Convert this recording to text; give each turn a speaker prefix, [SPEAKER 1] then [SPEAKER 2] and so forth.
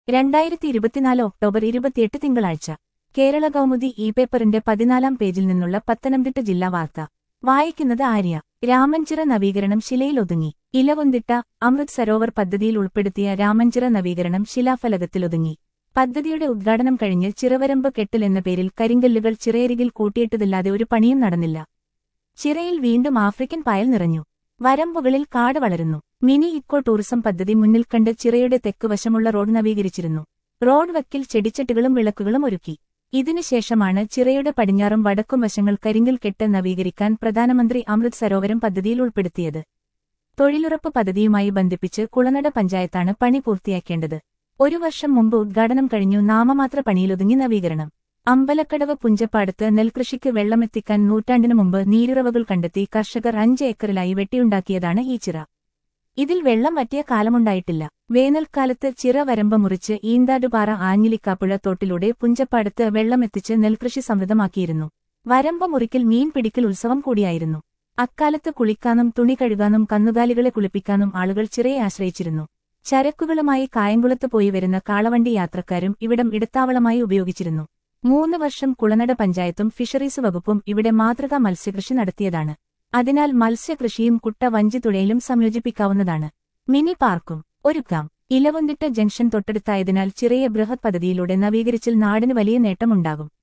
[SPEAKER 1] രണ്ടായിരത്തി ഇരുപത്തിനാല് ഒക്ടോബർ ഇരുപത്തിയെട്ട് തിങ്കളാഴ്ച കേരള കൗമുദി ഇ പേപ്പറിന്റെ പതിനാലാം പേജിൽ നിന്നുള്ള പത്തനംതിട്ട ജില്ലാ വാർത്ത വായിക്കുന്നത് ആര്യ രാമഞ്ചിറ നവീകരണം ശിലയിലൊതുങ്ങി ഇലവൊന്തിട്ട അമൃത് സരോവർ പദ്ധതിയിൽ ഉൾപ്പെടുത്തിയ രാമഞ്ചിറ നവീകരണം ശിലാഫലകത്തിലൊതുങ്ങി പദ്ധതിയുടെ ഉദ്ഘാടനം കഴിഞ്ഞ് ചിറവരമ്പ് കെട്ടിൽ എന്ന പേരിൽ കരിങ്കല്ലുകൾ ചിറയരികിൽ കൂട്ടിയിട്ടതില്ലാതെ ഒരു പണിയും നടന്നില്ല ചിറയിൽ വീണ്ടും ആഫ്രിക്കൻ പായൽ നിറഞ്ഞു വരമ്പുകളിൽ കാട് വളരുന്നു മിനി ഇക്കോ ടൂറിസം പദ്ധതി മുന്നിൽ കണ്ട് ചിറയുടെ തെക്കുവശമുള്ള റോഡ് നവീകരിച്ചിരുന്നു റോഡ് വക്കിൽ ചെടിച്ചട്ടികളും വിളക്കുകളും ഒരുക്കി ഇതിനുശേഷമാണ് ചിറയുടെ പടിഞ്ഞാറും വടക്കും വശങ്ങൾ കരിങ്കൽ കെട്ട് നവീകരിക്കാൻ പ്രധാനമന്ത്രി അമൃത് സരോവരം പദ്ധതിയിൽ ഉൾപ്പെടുത്തിയത് തൊഴിലുറപ്പ് പദ്ധതിയുമായി ബന്ധിപ്പിച്ച് കുളനട പഞ്ചായത്താണ് പണി പൂർത്തിയാക്കേണ്ടത് ഒരു വർഷം മുമ്പ് ഉദ്ഘാടനം കഴിഞ്ഞു നാമമാത്ര പണിയിലൊതുങ്ങി നവീകരണം അമ്പലക്കടവ് പുഞ്ചപ്പാടത്ത് നെൽകൃഷിക്ക് വെള്ളമെത്തിക്കാൻ നൂറ്റാണ്ടിനു മുമ്പ് നീരുറവകൾ കണ്ടെത്തി കർഷകർ അഞ്ച് ഏക്കറിലായി വെട്ടിയുണ്ടാക്കിയതാണ് ഈ ചിറ ഇതിൽ വെള്ളം വറ്റിയ കാലമുണ്ടായിട്ടില്ല വേനൽക്കാലത്ത് ചിറ വരമ്പ് മുറിച്ച് ഈന്താടുപാറ ആഞ്ഞിലിക്കാപ്പുഴ തോട്ടിലൂടെ പുഞ്ചപ്പാടത്ത് വെള്ളമെത്തിച്ച് നെൽകൃഷി സമൃദ്ധമാക്കിയിരുന്നു വരമ്പ് മുറിക്കൽ മീൻ പിടിക്കൽ ഉത്സവം കൂടിയായിരുന്നു അക്കാലത്ത് കുളിക്കാനും തുണി കഴുകാനും കന്നുകാലികളെ കുളിപ്പിക്കാനും ആളുകൾ ചിറയെ ആശ്രയിച്ചിരുന്നു ചരക്കുകളുമായി കായംകുളത്ത് പോയി വരുന്ന കാളവണ്ടി യാത്രക്കാരും ഇവിടം ഇടത്താവളമായി ഉപയോഗിച്ചിരുന്നു മൂന്ന് വർഷം കുളനട പഞ്ചായത്തും ഫിഷറീസ് വകുപ്പും ഇവിടെ മാതൃകാ മത്സ്യകൃഷി നടത്തിയതാണ് അതിനാൽ മത്സ്യകൃഷിയും കുട്ട വഞ്ചിത്തുഴയിലും സംയോജിപ്പിക്കാവുന്നതാണ് മിനി പാർക്കും ഒരുക്കാം ഇലവന്തിട്ട ജംഗ്ഷൻ തൊട്ടടുത്തായതിനാൽ ചിറയെ ബൃഹത് പദ്ധതിയിലൂടെ നവീകരിച്ചിൽ നാടിന് വലിയ നേട്ടമുണ്ടാകും